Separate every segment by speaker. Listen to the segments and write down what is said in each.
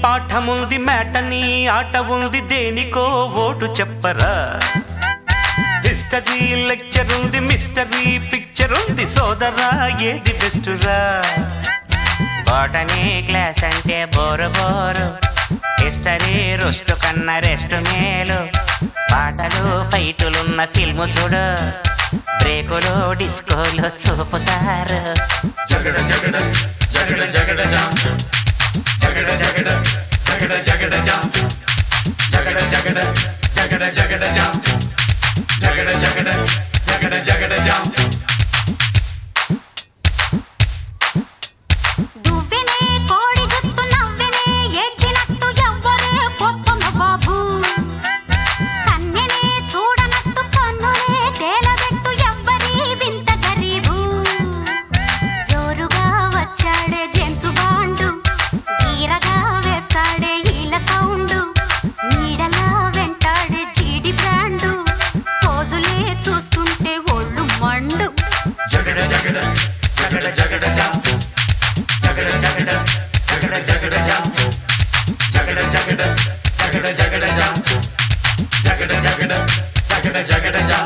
Speaker 1: పాఠముంది మేటని ఆట ఉంది దేనికో ఓటు చెప్పరా హిస్టరీ లెక్చర్ ఉంది మిస్టరీ పిక్చర్ ఉంది సోదరా ఏది బెస్ట్ రా బాటనీ క్లాస్ అంటే బోరు బోరు హిస్టరీ రుస్టు కన్నా రెస్ట్ మేలు పాటలు ఫైటులున్న ఫిల్ము చూడు బ్రేకులు డిస్కోలు చూపుతారు
Speaker 2: జగడ జగడ జగడ జగడ జా జగడ జగడ జగడ జగడ జా జగడ జగడ జగడ జగడ జా జగడ జగడ జగడ జగడ జా
Speaker 3: దువ్వెనే కోడి జుత్తు నవ్వెనే ఏడ్చినట్టు ఎవ్వరే పొత్తమ బాబు కన్నెనే చూడనట్టు కన్నులే తేలబెట్టు ఎవ్వరి వింత గరీబు జోరుగా వచ్చాడే జేమ్స్ బాండు తీరగా వేస్తాడే ఈల సౌండు నీడలా వెంటాడే జీడి బ్రాండు పోజులే చూస్తుంటే ఒళ్ళు మండు
Speaker 2: జగడ జగడ జగడ జగడ జా జగడ జగడ జగడ జగడ జా జగడ జగడ జగడ జగడ జా జగడ జగడ జగడ జగడ జా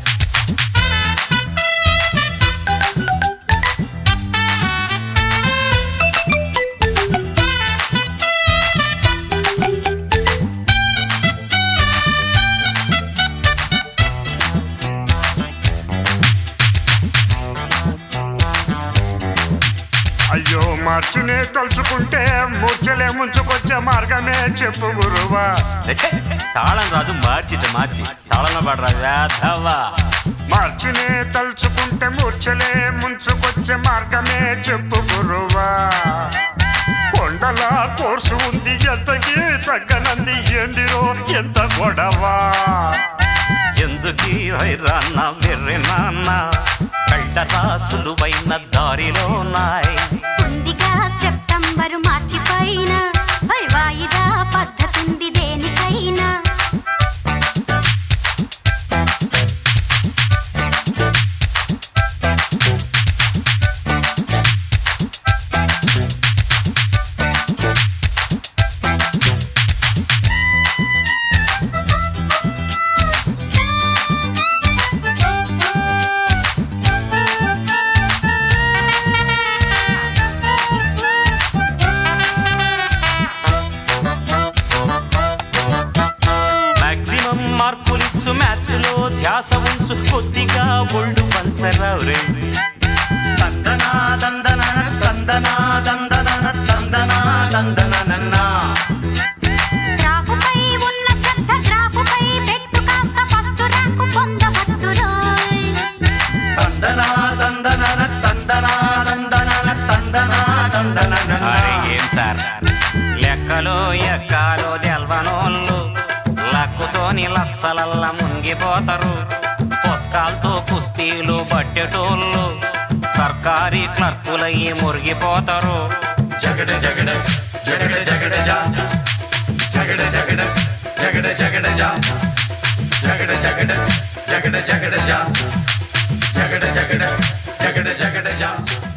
Speaker 4: అయ్యో మార్చునే తలుచుకుంటే ముచ్చలే ముంచుకొచ్చే మార్గమే చెప్పు గురువా
Speaker 1: ఛే, తాళం రాజు మార్చిట మార్చి తాళంలో పడరా వేధవా
Speaker 4: మార్చునే తలుచుకుంటే ముచ్చలే ముంచుకొచ్చే మార్గమే చెప్పు గురువా కొండల కోర్సు ఉంది ఎంతకి తగ్గనంది ఏందిరో ఎంత గొడవా
Speaker 1: ఎందుకీ వైరాన్న వెర్రి నాన్న కళ్ళ సులువైన దారిలో నాయ్
Speaker 3: ఉందిగా సెప్టెంబరు మార్చి పైన మరి వాయిదా పద్ధతుంది దేనికైనా
Speaker 1: మాక్సిమం మార్కులిచ్చు మ్యాథ్స్ లో ధ్యాస ఉంచు కొద్దిగా ఒళ్ళు పంచరావు రే తందనా దందన తందనా దందన తందనా దందన
Speaker 3: గ్రాఫుపై ఉన్న శ్రద్ధ గ్రాఫుపై పెట్టు కాస్త ఫస్ట్ ర్యాంకు పొందవచ్చు రోయ్
Speaker 2: తందనా తందన తందనా తందన తందనా తందన
Speaker 1: అరే ఏం సార్ లెక్కలో ఎక్కాలో తెల్వనోళ్ళు లక్కుతోని లక్షలల్ల మునిగిపోతారు పుస్తకాలతో కుస్తీలు పట్టేటోళ్ళు సర్కారీ క్లర్కులయ్యి మురిగిపోతారు
Speaker 2: జగడ జగడ జగడ జగడ జా జగడ జగడ జగడ జగడ జా జగడ జగడ జగడ జగడ జా జగడ జగడ జగడ జగడ జా